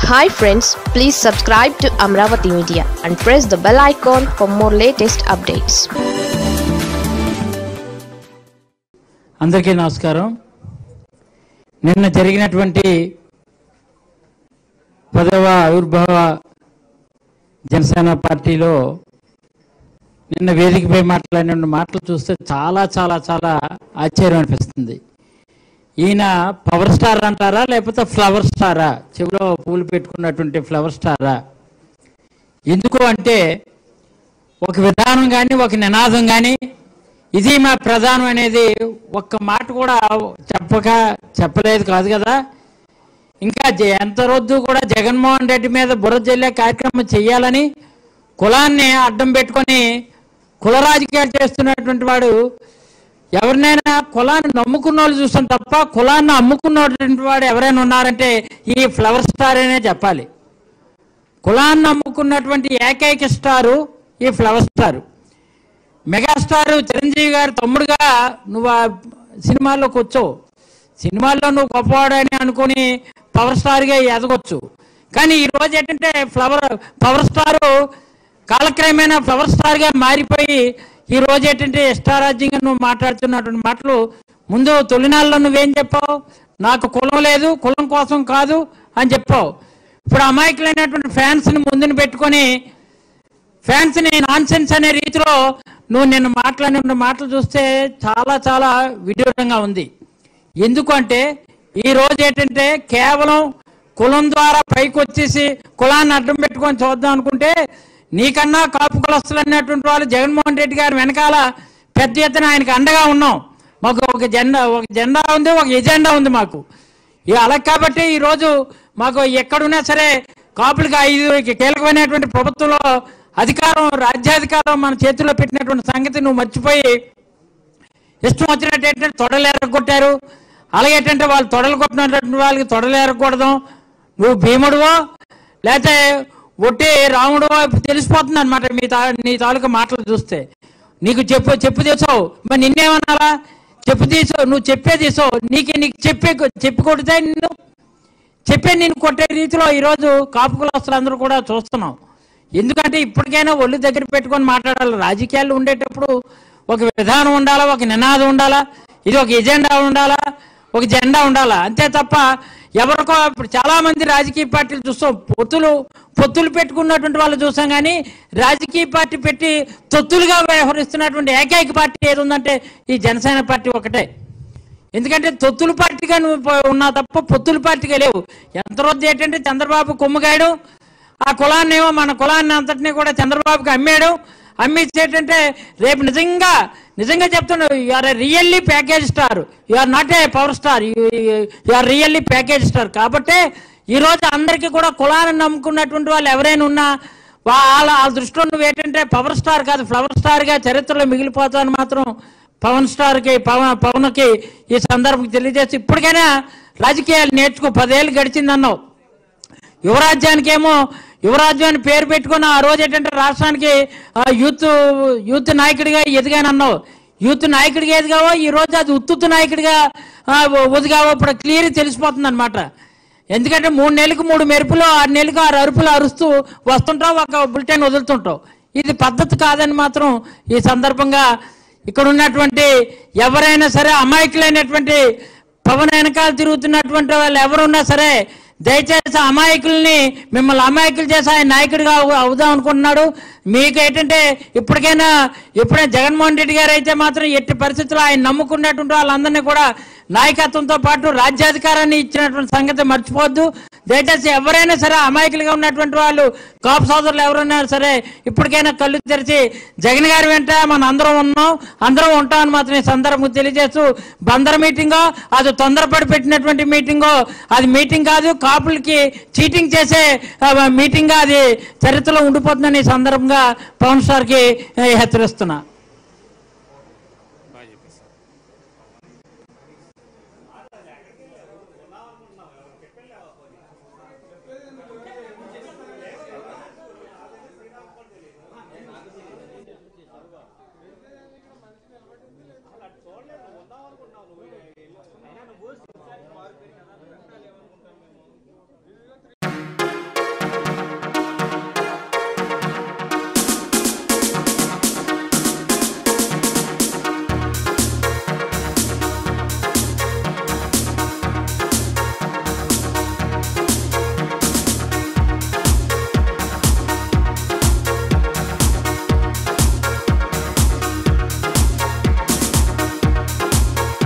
hi friends please subscribe to Amaravati media and press the bell icon for more latest updates అందరికీ నమస్కారం నిన్న జరిగినటువంటి పదవ ఆవిర్భావ జనసేన పార్టీలో నిన్న వేదికపై మాట్లాడిన మాటలు చూస్తే చాలా చాలా చాలా ఆశ్చర్యం అనిపిస్తుంది ఈయన పవర్ స్టార్ అంటారా లేకపోతే ఫ్లవర్ స్టారా చెవిలో పూలు పెట్టుకున్నటువంటి ఫ్లవర్ స్టారా ఎందుకు అంటే ఒక విధానం కానీ ఒక నినాదం కానీ ఇది మా ప్రధానం అనేది ఒక్క మాట కూడా చెప్పక చెప్పలేదు కాదు కదా ఇంకా జ- ఎంత రొద్దు కూడా జగన్మోహన్ రెడ్డి మీద బుర్ర జల్లే కార్యక్రమం చేయాలని కులాన్ని అడ్డం పెట్టుకొని కుల రాజకీయాలు చేస్తున్నటువంటి వాడు ఎవరినైనా కులాన్ని నమ్ముకున్న వాళ్ళు చూస్తాం తప్ప కులాన్ని అమ్ముకున్నటువంటి వాడు ఎవరైనా ఉన్నారంటే ఈ ఫ్లవర్ స్టార్ అనే చెప్పాలి కులాన్ని నమ్ముకున్నటువంటి ఏకైక స్టారు ఈ ఫ్లవర్ స్టారు మెగాస్టార్ చిరంజీవి గారి తమ్ముడుగా నువ్వు ఆ సినిమాల్లోకి వచ్చావు సినిమాల్లో నువ్వు గొప్పవాడని అనుకుని పవర్ స్టార్గా ఎదగొచ్చు కానీ ఈ రోజు ఏంటంటే ఫ్లవర్ పవర్ స్టార్ కాలక్రమేణా పవర్ స్టార్గా మారిపోయి ఈ రోజు ఏంటంటే ఇష్టారాజ్యంగా నువ్వు మాట్లాడుతున్నటువంటి మాటలు ముందు తొలినాళ్ళలో నువ్వేం చెప్పావు నాకు కులం లేదు కులం కోసం కాదు అని చెప్పావు ఇప్పుడు అమాయకులైనటువంటి ఫ్యాన్స్ని ముందుని పెట్టుకొని ఫ్యాన్స్ని నాన్ సెన్స్ అనే రీతిలో నువ్వు నిన్న మాట్లాడిన మాటలు చూస్తే చాలా చాలా విడ్డూరంగా ఉంది ఎందుకంటే ఈ రోజు ఏంటంటే కేవలం కులం ద్వారా పైకి వచ్చేసి కులాన్ని అడ్డం పెట్టుకొని చూద్దాం అనుకుంటే నీకన్నా కాపు కులస్తులు అన్నటువంటి వాళ్ళు జగన్మోహన్ రెడ్డి గారి వెనకాల పెద్ద ఎత్తున ఆయనకి అండగా ఉన్నాం మాకు ఒక జెండా ఒక జెండా ఉంది ఒక ఎజెండా ఉంది మాకు ఇక అలా కాబట్టి ఈరోజు మాకు ఎక్కడున్నా సరే కాపులకి ఐదు కీలకమైనటువంటి ప్రభుత్వంలో అధికారం రాజ్యాధికారం మన చేతుల్లో పెట్టినటువంటి సంగతి నువ్వు మర్చిపోయి ఇష్టం వచ్చినట్టు ఏంటంటే తొడలు ఎరగొట్టారు అలాగే ఏంటంటే వాళ్ళు తొడలు కొట్టినటువంటి వాళ్ళకి తొడలు ఎరగకూడదు నువ్వు భీముడువో లేకపోతే ఒట్టి రాముడువో తెలిసిపోతుంది అనమాట మీ తా నీ తాలూకా మాటలు చూస్తే నీకు చెప్పు చెప్పు తీసావు మరి నిన్నేమన్నారా చెప్పు తీసావు నువ్వు చెప్పే తీసావు నీకు నీకు చెప్పే చెప్పి కొడితే నిన్ను చెప్పే నేను కొట్టే రీతిలో ఈరోజు కాపు కులస్తులు అందరూ కూడా చూస్తున్నాం ఎందుకంటే ఇప్పటికైనా ఒళ్ళు దగ్గర పెట్టుకొని మాట్లాడాలి రాజకీయాలు ఉండేటప్పుడు ఒక విధానం ఉండాలా ఒక నినాదం ఉండాలా ఇది ఒక ఎజెండా ఉండాలా ఒక జెండా ఉండాలా అంతే తప్ప ఎవరికో ఇప్పుడు చాలా మంది రాజకీయ పార్టీలు చూస్తాం పొత్తులు పొత్తులు పెట్టుకున్నటువంటి వాళ్ళు చూస్తాం కానీ రాజకీయ పార్టీ పెట్టి తొత్తులుగా వ్యవహరిస్తున్నటువంటి ఏకైక పార్టీ ఏది ఉందంటే ఈ జనసేన పార్టీ ఒకటే ఎందుకంటే తొత్తుల పార్టీగా నువ్వు పో- ఉన్నావు తప్ప పొత్తుల పార్టీగా లేవు ఎంత రొద్దు ఏంటంటే చంద్రబాబు కొమ్ముగాయడు ఆ కులాన్ని ఏమో మన కులాన్ని అంతటినీ కూడా చంద్రబాబుకి అమ్మాడు అమ్మేసి ఏంటంటే రేపు నిజంగా నిజంగా చెప్తున్నావు you are really package star you are not a power star you are really package star కాబట్టి ఈ రోజు అందరికీ కూడా కులాన్ని నమ్ముకున్నటువంటి వాళ్ళు ఎవరైనా ఉన్నా వాళ్ళ వాళ్ళ దృష్టిలో నువ్వు ఏంటంటే పవర్ స్టార్ కాదు ఫ్లవర్ స్టార్గా చరిత్రలో మిగిలిపోతావని మాత్రం పవన్ స్టార్కి పవన్ పవన్కి ఈ సందర్భం తెలియజేసి ఇప్పటికైనా రాజకీయాలు నేర్చుకో పదేళ్ళు గడిచిందన్నావు యువరాజ్యానికి ఏమో యువరాజ్యాన్ని పేరు పెట్టుకుని ఆ రోజు ఏంటంటే రాష్ట్రానికి ఆ, యూత్ యూత్ నాయకుడిగా ఎదిగానన్నావు యూత్ నాయకుడిగా ఎదిగావో ఈ రోజు అది ఉత్తుత్తు నాయకుడిగా ఆ, ఒదిగావో ఇప్పుడు క్లియర్ తెలిసిపోతుంది అనమాట ఎందుకంటే మూడు నెలలకు మూడు మెరుపులు ఆరు నెలలకు ఆరు అరుపులు అరుస్తూ వస్తుంటావు ఒక బులెటిన్ వదులుతుంటావు ఇది పద్ధతి కాదని మాత్రం ఈ సందర్భంగా ఇక్కడ ఉన్నటువంటి ఎవరైనా సరే అమాయకులైనటువంటి పవన్ వెనకాల తిరుగుతున్నటువంటి వాళ్ళు ఎవరున్నా సరే దయచేసి అమాయకుల్ని మిమ్మల్ని అమాయకులు చేసి ఆయన నాయకుడిగా అవు- అవుదాం అనుకుంటున్నాడు మీకు ఏంటంటే ఇప్పటికైనా ఎప్పుడైనా జగన్మోహన్ రెడ్డి గారు అయితే మాత్రం ఎట్టి పరిస్థితుల్లో ఆయన నమ్ముకున్నటువంటి వాళ్ళందరినీ కూడా నాయకత్వంతో పాటు రాజ్యాధికారాన్ని ఇచ్చినటువంటి సంగతి మర్చిపోవద్దు దయచేసి ఎవరైనా సరే అమాయకులుగా ఉన్నటువంటి వాళ్ళు కాపు సోదరులు ఎవరైనా సరే ఇప్పటికైనా కళ్ళు తెరిచి జగన్ గారి వెంట మన అందరం ఉన్నాం అందరం ఉంటామని మాత్రం ఈ సందర్భం తెలియజేస్తూ బందర్ మీటింగో అది తొందరపడి పెట్టినటువంటి మీటింగో అది మీటింగ్ కాదు కాపులకి చీటింగ్ చేసే మీటింగ్ అది చరిత్రలో ఉండిపోతుందని ఈ సందర్భంగా పవన్ స్టార్కి ఆ, హెచ్చరిస్తున్నా